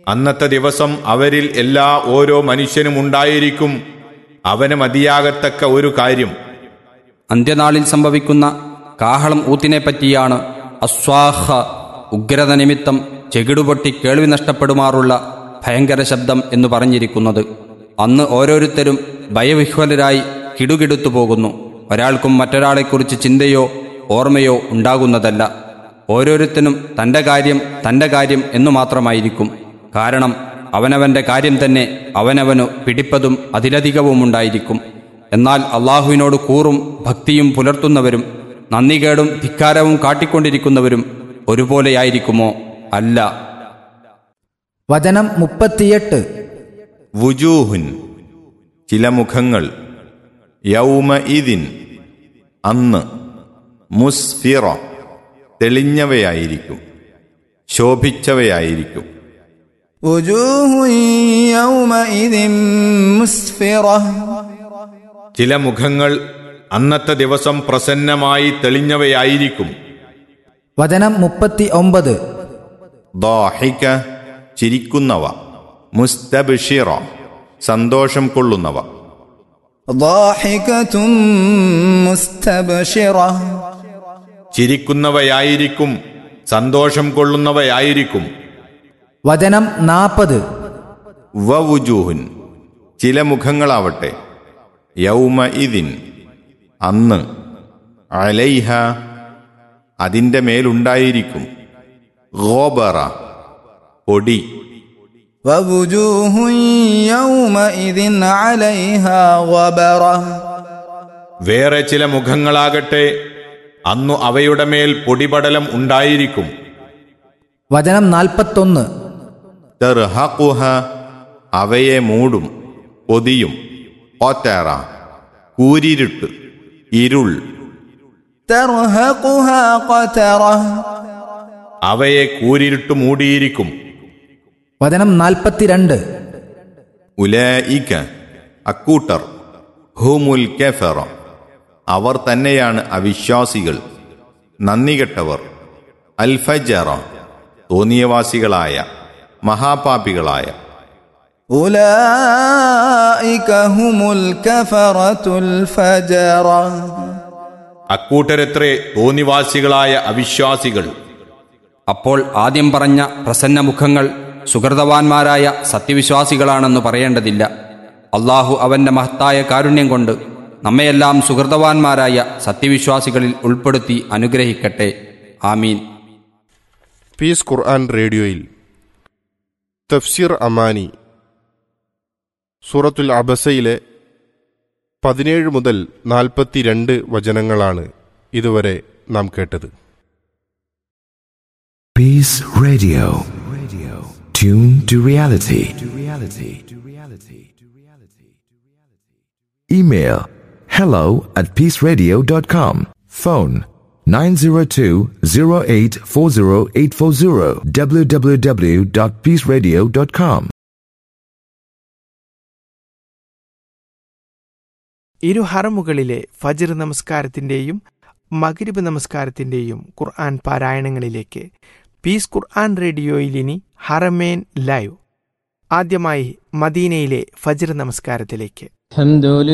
അന്നത്തെ ദിവസം അവരിൽ എല്ലാ ഓരോ മനുഷ്യനും ഉണ്ടായിരിക്കും അവന് മതിയാകത്തക്ക ഒരു കാര്യം അന്ത്യനാളിൽ സംഭവിക്കുന്ന കാഹളം ഊത്തിനെപ്പറ്റിയാണ് അസ്വാഹ ഉഗ്രത നിമിത്തം ചെകിടുപൊട്ടി കേൾവി നഷ്ടപ്പെടുമാറുള്ള ഭയങ്കര ശബ്ദം എന്ന് പറഞ്ഞിരിക്കുന്നത് അന്ന് ഓരോരുത്തരും ഭയവിഹ്വലരായി കിടുകിടുത്തു പോകുന്നു ഒരാൾക്കും മറ്റൊരാളെക്കുറിച്ച് ചിന്തയോ ഓർമ്മയോ ഉണ്ടാകുന്നതല്ല ഓരോരുത്തനും തൻ്റെ കാര്യം തൻ്റെ കാര്യം എന്നു മാത്രമായിരിക്കും കാരണം അവനവൻ്റെ കാര്യം തന്നെ അവനവനു പിടിപ്പതും അതിലധികവുമുണ്ടായിരിക്കും എന്നാൽ അള്ളാഹുവിനോട് കൂറും ഭക്തിയും പുലർത്തുന്നവരും നന്ദികേടും ധിക്കാരവും കാട്ടിക്കൊണ്ടിരിക്കുന്നവരും ഒരുപോലെയായിരിക്കുമോ അല്ല വചനം മുപ്പത്തിയെട്ട് വുജൂഹുൻ ചില മുഖങ്ങൾ യൗമ ഇതിൻ അന്ന് മുസ്ഫിറ തെളിഞ്ഞവയായിരിക്കും ശോഭിച്ചവയായിരിക്കും وجوه يومئذ مسفرة ചില മുഖങ്ങൾ അന്നത്തെ ദിവസം പ്രസന്നമായി തെളിഞ്ഞവയായിരിക്കും വചനം മുപ്പത്തി ഒമ്പത് ദാഹിക ചിരിക്കുന്നവ മുസ്തബിഷിറ സന്തോഷം കൊള്ളുന്നവ ضاحكة مستبشرة ചിരിക്കുന്നവയായിരിക്കും സന്തോഷം കൊള്ളുന്നവയായിരിക്കും വചനം നാൽപ്പത് വവുജൂഹുൻ ചില മുഖങ്ങളാവട്ടെ യൗമ ഇതിൻ അന്ന് അലൈഹ അതിൻ്റെ മേലുണ്ടായിരിക്കും ഗോബറ പൊടി ووجوه يومئذ عليها غبرة വേറെ ചില മുഖങ്ങളാകട്ടെ അന്നു അവയുടെ മേൽ പൊടിപടലം ഉണ്ടായിരിക്കും വചനം നാൽപ്പത്തൊന്ന് തെർഹഖുഹ അവയെ മൂടും പൊതിയും ഓത്തേറ കൂരിരുട്ട് ഇരുൾ ترهقها قترة അവയെ കൂരിരുട്ട് മൂടിയിരിക്കും വചനം നാൽപ്പത്തിരണ്ട് ഉലായിക്ക അക്കൂട്ടർ ഹുമുൽ കെഫറ അവർ തന്നെയാണ് അവിശ്വാസികൾ നന്ദികെട്ടവർ അൽഫജറ തോന്നിയവാസികളായ മഹാപാപികളായ أولئك هم الكفرة الفجرة അക്കൂട്ടരെത്രേ തോന്നിവാസികളായ അവിശ്വാസികൾ അപ്പോൾ ആദ്യം പറഞ്ഞ പ്രസന്നമുഖങ്ങൾ സുഹൃതവാന്മാരായ സത്യവിശ്വാസികളാണെന്ന് പറയേണ്ടതില്ല അള്ളാഹു അവൻ്റെ മഹത്തായ കാരുണ്യം കൊണ്ട് നമ്മയെല്ലാം സുഹൃതവാന്മാരായ സത്യവിശ്വാസികളിൽ ഉൾപ്പെടുത്തി അനുഗ്രഹിക്കട്ടെ ആമീൻ പീസ് ഖുർആൻ റേഡിയോയിൽ തഫ്സീർ അമാനി സൂറത്തുൽ അബസയിലെ പതിനേഴ് മുതൽ നാൽപ്പത്തിരണ്ട് വചനങ്ങളാണ് ഇതുവരെ നാം കേട്ടത് Peace Radio. Radio. Tune to reality. To reality. To reality. To reality. Email hello at peaceradio.com. Phone 902-0840840 www.peaceradio.com. ഇരു ഹറമുകളിലെ ഫജർ നമസ്കാരത്തിന്റെയും മഗ്രിബ് നമസ്കാരത്തിന്റെയും ഖുർആൻ പാരായണങ്ങളിലേക്ക് പീസ് ഖുർആൻ റേഡിയോയിൽ ഇനി ഹറമേൻ ലൈവ് ആദ്യമായി മദീനയിലെ ഫജർ നമസ്കാരത്തിലേക്ക്